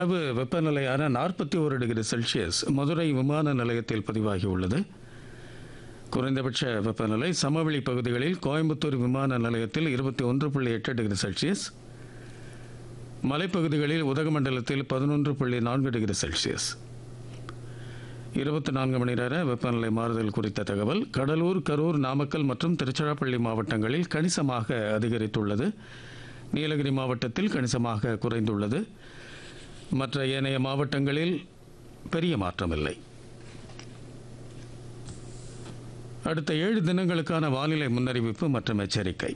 அளவு வெப்பநிலையான நாற்பத்தி ஒரு டிகிரி செல்சியஸ் மதுரை விமான நிலையத்தில் பதிவாகியுள்ளது குறைந்தபட்ச வெப்பநிலை சமவெளி பகுதிகளில் கோயம்புத்தூர் விமான நிலையத்தில் இருபத்தி ஒன்று புள்ளி எட்டு டிகிரி செல்சியஸ் மலைப்பகுதிகளில் உதகமண்டலத்தில் பதினொன்று புள்ளி நான்கு டிகிரி செல்சியஸ் இருபத்தி நான்கு மணி நேர வெப்பநிலை மாறுதல் குறித்த தகவல் கடலூர் கரூர் நாமக்கல் மற்றும் திருச்சிராப்பள்ளி மாவட்டங்களில் கணிசமாக அதிகரித்துள்ளது நீலகிரி மாவட்டத்தில் கணிசமாக குறைந்துள்ளது மற்ற ஏனைய மாவட்டங்களில் பெரிய மாற்றமில்லை அடுத்த ஏழு தினங்களுக்கான வானிலை முன்னறிவிப்பு மற்றும் எச்சரிக்கை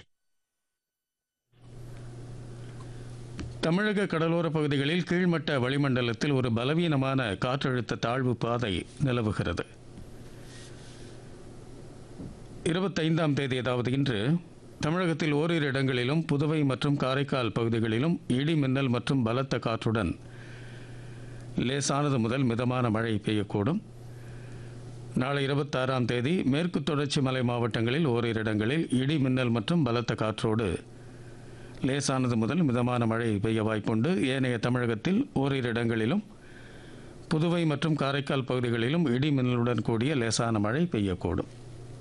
தமிழக கடலோர பகுதிகளில் கீழ்மட்ட வளிமண்டலத்தில் ஒரு பலவீனமான காற்றழுத்த தாழ்வு பாதை நிலவுகிறது இருபத்தைந்தாம் தேதி அதாவது இன்று தமிழகத்தில் ஓரிரு இடங்களிலும் புதுவை மற்றும் காரைக்கால் பகுதிகளிலும் இடி மின்னல் மற்றும் பலத்த காற்றுடன் லேசானது முதல் மிதமான மழை பெய்யக்கூடும் நாளை இருபத்தாறாம் தேதி மேற்கு தொடர்ச்சி மலை மாவட்டங்களில் ஓரிரு இடங்களில் இடி மின்னல் மற்றும் பலத்த காற்றோடு லேசானது முதல் மிதமான மழை பெய்ய வாய்ப்புண்டு ஏனைய தமிழகத்தில் ஓரிரு இடங்களிலும் புதுவை மற்றும் காரைக்கால் பகுதிகளிலும் இடி மின்னலுடன் கூடிய லேசான மழை பெய்யக்கூடும்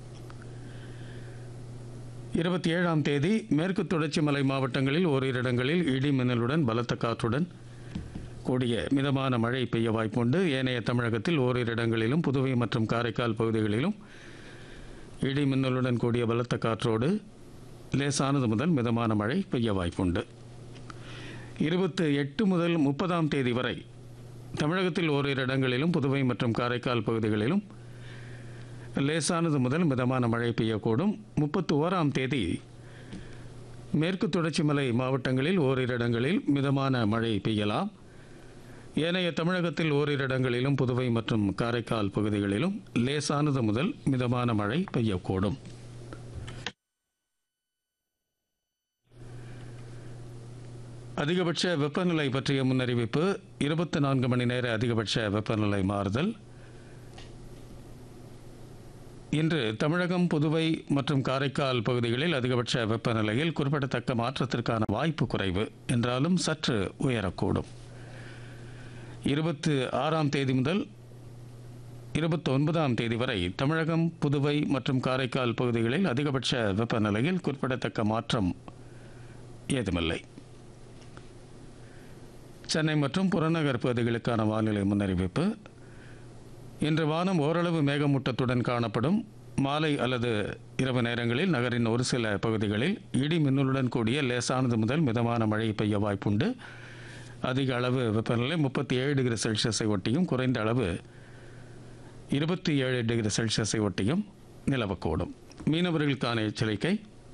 இருபத்தி ஏழாம் தேதி மேற்கு தொடர்ச்சி மலை மாவட்டங்களில் ஓரிரு இடங்களில் இடி மின்னலுடன் பலத்த காற்றுடன் கூடிய மிதமான மழை பெய்ய வாய்ப்புண்டு ஏனைய தமிழகத்தில் ஓரிரு இடங்களிலும் புதுவை மற்றும் காரைக்கால் பகுதிகளிலும் இடி மின்னலுடன் கூடிய பலத்த காற்றோடு லேசானது முதல் மிதமான மழை பெய்ய வாய்ப்புண்டு இருபத்தி எட்டு முதல் முப்பதாம் தேதி வரை தமிழகத்தில் ஓரிரு இடங்களிலும் புதுவை மற்றும் காரைக்கால் பகுதிகளிலும் லேசானது முதல் மிதமான மழை பெய்யக்கூடும் முப்பத்தி ஓராம் தேதி மேற்கு தொடர்ச்சி மலை மாவட்டங்களில் ஓரிரு இடங்களில் மிதமான மழை பெய்யலாம் ஏனைய தமிழகத்தில் ஓரிரு இடங்களிலும் புதுவை மற்றும் காரைக்கால் பகுதிகளிலும் லேசானது முதல் மிதமான மழை பெய்யக்கூடும் அதிகபட்ச வெப்பநிலை பற்றிய முன்னறிவிப்பு இருபத்தி நான்கு மணி நேர அதிகபட்ச வெப்பநிலை மாறுதல் இன்று தமிழகம் புதுவை மற்றும் காரைக்கால் பகுதிகளில் அதிகபட்ச வெப்பநிலையில் குறிப்பிடத்தக்க மாற்றத்திற்கான வாய்ப்பு குறைவு என்றாலும் சற்று உயரக்கூடும் இருபத்து ஆறாம் தேதி முதல் இருபத்தி ஒன்பதாம் தேதி வரை தமிழகம் புதுவை மற்றும் காரைக்கால் பகுதிகளில் அதிகபட்ச வெப்பநிலையில் குறிப்பிடத்தக்க மாற்றம் ஏதுமில்லை சென்னை மற்றும் புறநகர் பகுதிகளுக்கான வானிலை முன்னறிவிப்பு இன்று வானம் ஓரளவு மேகமூட்டத்துடன் காணப்படும் மாலை அல்லது இரவு நேரங்களில் நகரின் ஒரு சில பகுதிகளில் இடி மின்னலுடன் கூடிய லேசானது முதல் மிதமான மழை பெய்ய வாய்ப்புண்டு அதிக அளவு வெப்பநிலை முப்பத்தி ஏழு டிகிரி செல்சியஸை ஒட்டியும் குறைந்த அளவு இருபத்தி ஏழு டிகிரி செல்சியஸை ஒட்டியும் நிலவக்கூடும் மீனவர்களுக்கான எச்சரிக்கை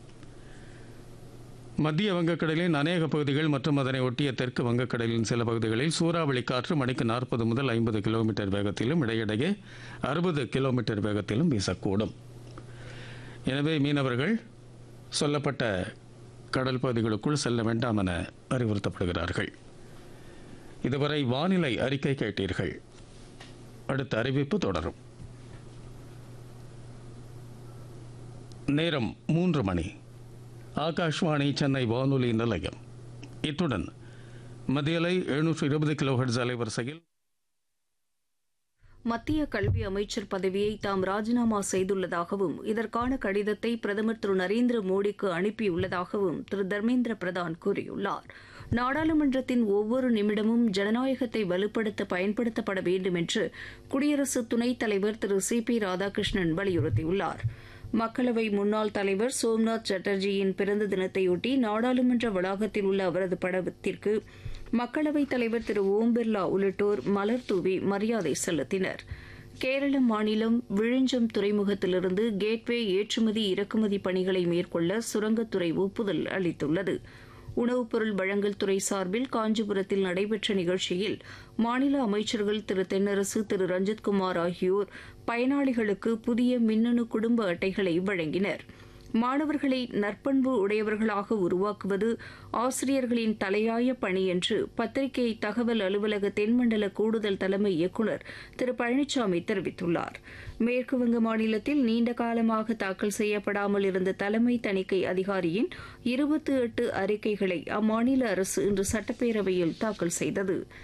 மத்திய வங்கக்கடலின் அநேக பகுதிகள் மற்றும் அதனை ஒட்டிய தெற்கு வங்கக்கடலின் சில பகுதிகளில் சூறாவளி காற்று மணிக்கு நாற்பது முதல் ஐம்பது கிலோமீட்டர் வேகத்திலும் இடையிடையே அறுபது கிலோமீட்டர் வேகத்திலும் வீசக்கூடும் எனவே மீனவர்கள் சொல்லப்பட்ட கடல் பகுதிகளுக்குள் செல்ல வேண்டாம் என அறிவுறுத்தப்படுகிறார்கள் இதுவரை வானிலை அறிக்கை கேட்டீர்கள் அடுத்த அறிவிப்பு தொடரும் நேரம் மூன்று மணி ஆகாஷ்வாணி சென்னை வானொலி நிலையம் இத்துடன் மதியலை எழுநூற்று இருபது கிலோஹெர்ட்ஸ் அலைவரிசையில் மத்திய கல்வி அமைச்சர் பதவியை தாம் ராஜினாமா செய்துள்ளதாகவும் இதற்கான கடிதத்தை பிரதமர் திரு நரேந்திர மோடிக்கு அனுப்பியுள்ளதாகவும் திரு தர்மேந்திர பிரதான் கூறியுள்ளார் நாடாளுமன்றத்தின் ஒவ்வொரு நிமிடமும் ஜனநாயகத்தை வலுப்படுத்த பயன்படுத்தப்பட வேண்டும் என்று குடியரசு துணைத் தலைவர் திரு சி பி ராதாகிருஷ்ணன் வலியுறுத்தியுள்ளார் மக்களவை முன்னாள் தலைவர் சோம்நாத் சாட்டர்ஜியின் பிறந்த தினத்தையொட்டி நாடாளுமன்ற வளாகத்தில் உள்ள அவரது படத்திற்கு மக்களவைத் தலைவர் திரு ஓம் பிர்லா உள்ளிட்டோர் மலர் தூவி மரியாதை செலுத்தினர் கேரள மாநிலம் விழிஞ்சம் துறைமுகத்திலிருந்து கேட்வே ஏற்றுமதி இறக்குமதி பணிகளை மேற்கொள்ள சுரங்கத்துறை ஒப்புதல் அளித்துள்ளது உணவுப் பொருள் வழங்கல் துறை சார்பில் காஞ்சிபுரத்தில் நடைபெற்ற நிகழ்ச்சியில் மாநில அமைச்சர்கள் திரு தென்னரசு திரு ரஞ்சித்குமார் ஆகியோர் பயனாளிகளுக்கு புதிய மின்னணு குடும்ப அட்டைகளை வழங்கினர் மாணவர்களை நற்பண்பு உடையவர்களாக உருவாக்குவது ஆசிரியர்களின் தலையாய பணி என்று பத்திரிகை தகவல் அலுவலக தென்மண்டல கூடுதல் தலைமை இயக்குநர் திரு பழனிசாமி தெரிவித்துள்ளார் மேற்குவங்க மாநிலத்தில் நீண்ட காலமாக தாக்கல் செய்யப்படாமல் இருந்த தலைமை தணிக்கை அதிகாரியின் இருபத்தி எட்டு அறிக்கைகளை அம்மாநில அரசு இன்று சட்டப்பேரவையில் தாக்கல் செய்தது